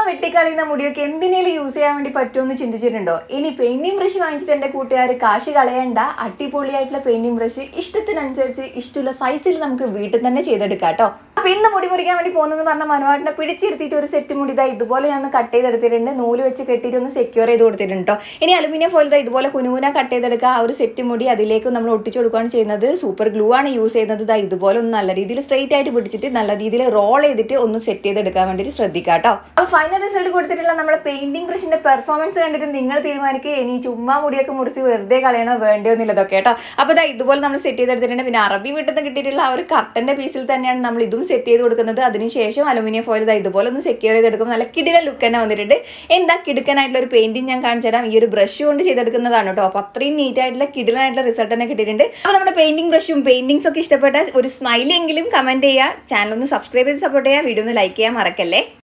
വെട്ടിക്കളയുന്ന മുടിയൊക്കെ എന്തിനേലും യൂസ് ചെയ്യാൻ വേണ്ടി പറ്റുമെന്ന് ചിന്തിച്ചിട്ടുണ്ടോ ഇനി പെയിന്റിംഗ് ബ്രഷ് വാങ്ങിച്ചിട്ട് എൻ്റെ കൂട്ടുകാർ കാശ് കളയണ്ട അടിപൊളിയായിട്ടുള്ള പെയിന്റിംഗ് ബ്രഷ് ഇഷ്ടത്തിനനുസരിച്ച് ഇഷ്ടമുള്ള സൈസിൽ നമുക്ക് വീട്ടിൽ തന്നെ ചെയ്തെടുക്കാം കേട്ടോ അപ്പൊ ഇന്ന് മുടി മുറിക്കാൻ വേണ്ടി പോകുന്നത് പറഞ്ഞ മനോഹരനെ പിടിച്ചിരുത്തിയിട്ട് ഒരു സെറ്റ് മുടി ഇതാ ഇതുപോലെ ഞാൻ ഒന്ന് കട്ട് ചെയ്തെടുത്തിട്ടുണ്ട് നൂല് വെച്ച് കെട്ടിയിട്ട് ഒന്ന് സെക്യൂർ ചെയ്ത് കൊടുത്തിട്ടുണ്ട് കേട്ടോ ഇനി അലുമിനിയം ഫോയിൽ ഇതാ ഇതുപോലെ കുനുകുന കട്ട് ചെയ്തെടുക്കുക ആ ഒരു സെറ്റ് മുടി അതിലേക്ക് നമ്മൾ ഒട്ടിച്ചു കൊടുക്കുകയാണ് ചെയ്യുന്നത് സൂപ്പർ ഗ്ലൂ ആണ് യൂസ് ചെയ്യുന്നത് ഇതാ ഇതുപോലെ ഒന്ന് നല്ല രീതിയിൽ സ്ട്രെയിറ്റ് ആയിട്ട് പിടിച്ചിട്ട് നല്ല രീതിയിൽ റോൾ ചെയ്തിട്ട് ഒന്ന് സെറ്റ് ചെയ്തെടുക്കാൻ വേണ്ടിയിട്ട് ശ്രദ്ധിക്കുക കേട്ടോ അപ്പോൾ ഫൈനൽ റിസൾട്ട് കൊടുത്തിട്ടുള്ള നമ്മുടെ പെയിന്റിംഗ് ബ്രഷിന്റെ പെർഫോമൻസ് കണ്ടിട്ട് നിങ്ങൾ തീരുമാനിക്കുക ഇനി ചുമ്മാ മുടിയൊക്കെ മുറിച്ച് വെറുതെ കളയണോ വേണ്ടയോ എന്നുള്ളതൊക്കെ കേട്ടോ അപ്പോൾ ഇതാ ഇതുപോലെ നമ്മൾ സെറ്റ് ചെയ്തെടുത്തിട്ടുണ്ട് പിന്നെ അറബി വീട്ടിൽ നിന്ന് കിട്ടിയിട്ടുള്ള ആ ഒരു കർട്ടന്റെ പീസിൽ തന്നെയാണ് നമ്മൾ ഇതും സെറ്റ് ചെയ്ത് കൊടുക്കുന്നത് അതിനുശേഷം അലുമിനിയം ഫോയിൽ ഇതാ ഇതുപോലെ ഒന്ന് സെക്യൂർ ചെയ്തെടുക്കും നല്ല കിടില ലുക്ക് തന്നെ വന്നിട്ടുണ്ട് എന്താ കിടുക്കനായിട്ടുള്ള ഒരു പെയിന്റിംഗ് ഞാൻ കാണിച്ചു തരാം ഈ ഒരു ബ്രഷ് കൊണ്ട് ചെയ്തെടുക്കുന്നതാണ് കേട്ടോ അപ്പോൾ അത്രയും നീറ്റ് ആയിട്ടുള്ള കിടിലനായിട്ടുള്ള റിസൾട്ട് തന്നെ കിട്ടിയിട്ടുണ്ട് അപ്പോൾ നമ്മുടെ പെയിന്റിംഗ് ബ്രഷും പെയിന്റിങ്സ് ഒക്കെ ഇഷ്ടപ്പെട്ട ഒരു സ്മൈലെങ്കിലും കമന്റ് ചെയ്യുക ചാനൽ ഒന്ന് സബ്സ്ക്രൈബ് ചെയ്ത് സപ്പോർട്ട് ചെയ്യുക വീഡിയോ ഒന്ന് ലൈക്ക് ചെയ്യാൻ മറക്കല്ലേ